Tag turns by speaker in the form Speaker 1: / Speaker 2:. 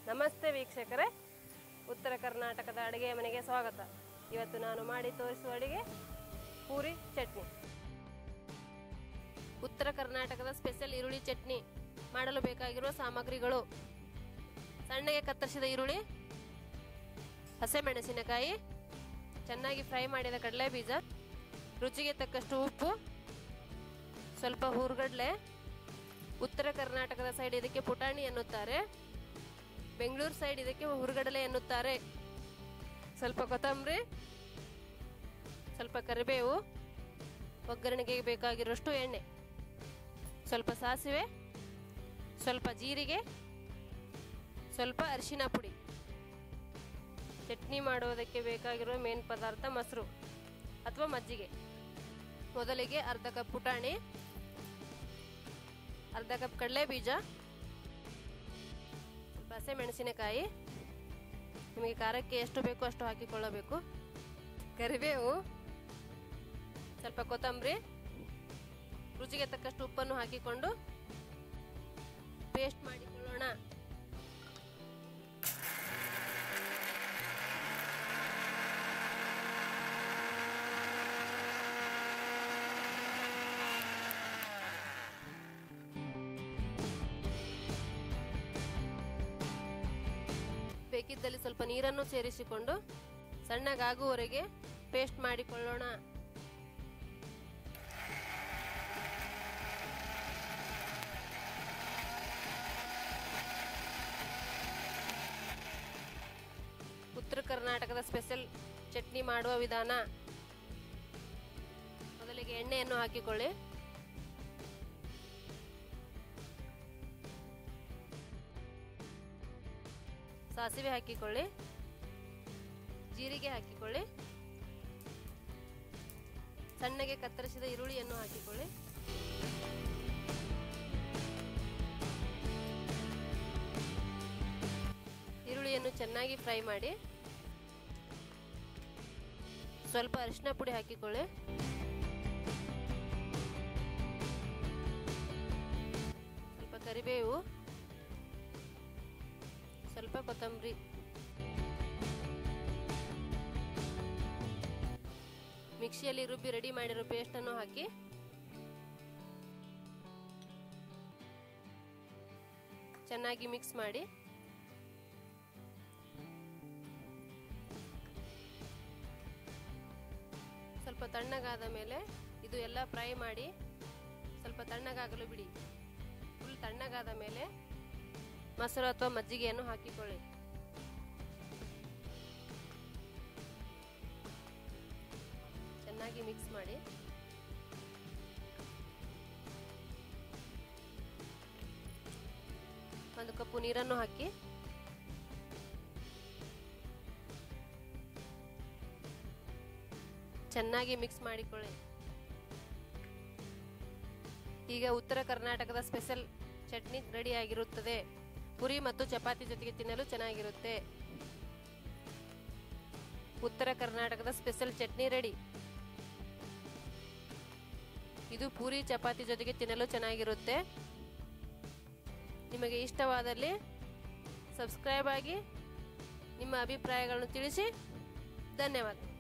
Speaker 1: ನಮಸ್ತೆ ವೀಕ್ಷಕರೇ ಉತ್ತರ ಕರ್ನಾಟಕದ ಅಡುಗೆ ಮನೆಗೆ ಸ್ವಾಗತ ಇವತ್ತು ನಾನು ಮಾಡಿ ತೋರಿಸುವ ಅಡುಗೆ ಪೂರಿ ಚಟ್ನಿ ಉತ್ತರ ಕರ್ನಾಟಕದ ಸ್ಪೆಷಲ್ ಈರುಳ್ಳಿ ಚಟ್ನಿ ಮಾಡಲು ಬೇಕಾಗಿರುವ ಸಾಮಗ್ರಿಗಳು ಸಣ್ಣಗೆ ಕತ್ತರಿಸಿದ ಈರುಳ್ಳಿ ಹಸಿಮೆಣಸಿನಕಾಯಿ ಚೆನ್ನಾಗಿ ಫ್ರೈ ಮಾಡಿದ ಕಡಲೆ ಬೀಜ ರುಚಿಗೆ ತಕ್ಕಷ್ಟು ಉಪ್ಪು ಸ್ವಲ್ಪ ಹುರ್ಗಡ್ಲೆ ಉತ್ತರ ಕರ್ನಾಟಕದ ಸೈಡ್ ಇದಕ್ಕೆ ಪುಟಾಣಿ ಎನ್ನುತ್ತಾರೆ ಬೆಂಗಳೂರು ಸೈಡ್ ಇದಕ್ಕೆ ಹುರುಗಡಲೆ ಎನ್ನುತ್ತಾರೆ ಸ್ವಲ್ಪ ಕೊತ್ತಂಬರಿ ಸ್ವಲ್ಪ ಕರಿಬೇವು ಒಗ್ಗರಣೆಗೆ ಬೇಕಾಗಿರೋಷ್ಟು ಎಣ್ಣೆ ಸ್ವಲ್ಪ ಸಾಸಿವೆ ಸ್ವಲ್ಪ ಜೀರಿಗೆ ಸ್ವಲ್ಪ ಅರಿಶಿನ ಪುಡಿ ಚಟ್ನಿ ಮಾಡುವುದಕ್ಕೆ ಬೇಕಾಗಿರುವ ಮೇನ್ ಪದಾರ್ಥ ಮೊಸರು ಅಥವಾ ಮಜ್ಜಿಗೆ ಮೊದಲಿಗೆ ಅರ್ಧ ಕಪ್ ಪುಟಾಣಿ ಅರ್ಧ ಕಪ್ ಕಡಲೆ ಬೀಜ ಸ್ವಲ್ಪ ಹಸೆ ಮೆಣಸಿನಕಾಯಿ ನಿಮಗೆ ಖಾರಕ್ಕೆ ಎಷ್ಟು ಬೇಕೋ ಅಷ್ಟು ಹಾಕಿಕೊಳ್ಳಬೇಕು ಕರಿಬೇವು ಸ್ವಲ್ಪ ಕೊತ್ತಂಬರಿ ರುಚಿಗೆ ತಕ್ಕಷ್ಟು ಉಪ್ಪನ್ನು ಹಾಕಿಕೊಂಡು ಪೇಸ್ಟ್ ಮಾಡಿಕೊಳ್ಳೋಣ ಬೇಕಿದ್ದಲ್ಲಿ ಸ್ವಲ್ಪ ನೀರನ್ನು ಸೇರಿಸಿಕೊಂಡು ಸಣ್ಣಗಾಗುವವರೆಗೆ ಪೇಸ್ಟ್ ಮಾಡಿಕೊಳ್ಳೋಣ ಉತ್ತರ ಕರ್ನಾಟಕದ ಸ್ಪೆಷಲ್ ಚಟ್ನಿ ಮಾಡುವ ವಿಧಾನ ಮೊದಲಿಗೆ ಎಣ್ಣೆಯನ್ನು ಹಾಕಿಕೊಳ್ಳಿ ಸಾಸಿವೆ ಹಾಕಿಕೊಳ್ಳಿ ಜೀರಿಗೆ ಹಾಕಿಕೊಳ್ಳಿ ಸಣ್ಣಗೆ ಕತ್ತರಿಸಿದ ಈರುಳ್ಳಿಯನ್ನು ಹಾಕಿಕೊಳ್ಳಿ ಈರುಳ್ಳಿಯನ್ನು ಚೆನ್ನಾಗಿ ಫ್ರೈ ಮಾಡಿ ಸ್ವಲ್ಪ ಅರಿಶಿನ ಪುಡಿ ಹಾಕಿಕೊಳ್ಳಿ ಸ್ವಲ್ಪ ಕರಿಬೇವು ಸ್ವಲ್ಪ ಕೊತ್ತಂಬರಿ ಮಿಕ್ಸಿಯಲ್ಲಿ ರುಬ್ಬಿ ರೆಡಿ ಮಾಡಿರೋ ಪೇಸ್ಟನ್ನು ಹಾಕಿ ಚೆನ್ನಾಗಿ ಮಿಕ್ಸ್ ಮಾಡಿ ಸ್ವಲ್ಪ ತಣ್ಣಗಾದ ಮೇಲೆ ಇದು ಎಲ್ಲ ಫ್ರೈ ಮಾಡಿ ಸ್ವಲ್ಪ ತಣ್ಣಗಾಗಲು ಬಿಡಿ ಫುಲ್ ತಣ್ಣಗಾದ ಮೇಲೆ ಮೊಸರು ಅಥವಾ ಮಜ್ಜಿಗೆಯನ್ನು ಹಾಕಿಕೊಳ್ಳಿ ಚೆನ್ನಾಗಿ ಮಿಕ್ಸ್ ಮಾಡಿ ಒಂದು ಕಪ್ಪು ನೀರನ್ನು ಹಾಕಿ ಚೆನ್ನಾಗಿ ಮಿಕ್ಸ್ ಮಾಡಿಕೊಳ್ಳಿ ಈಗ ಉತ್ತರ ಕರ್ನಾಟಕದ ಸ್ಪೆಷಲ್ ಚಟ್ನಿ ರೆಡಿ ಆಗಿರುತ್ತದೆ ಪುರಿ ಮತ್ತು ಚಪಾತಿ ಜೊತೆಗೆ ತಿನ್ನಲು ಚೆನ್ನಾಗಿರುತ್ತೆ ಉತ್ತರ ಕರ್ನಾಟಕದ ಸ್ಪೆಷಲ್ ಚಟ್ನಿ ರೆಡಿ ಇದು ಪೂರಿ ಚಪಾತಿ ಜೊತೆಗೆ ತಿನ್ನಲು ಚೆನ್ನಾಗಿರುತ್ತೆ ನಿಮಗೆ ಇಷ್ಟವಾದಲ್ಲಿ ಸಬ್ಸ್ಕ್ರೈಬ್ ಆಗಿ ನಿಮ್ಮ ಅಭಿಪ್ರಾಯಗಳನ್ನು ತಿಳಿಸಿ ಧನ್ಯವಾದ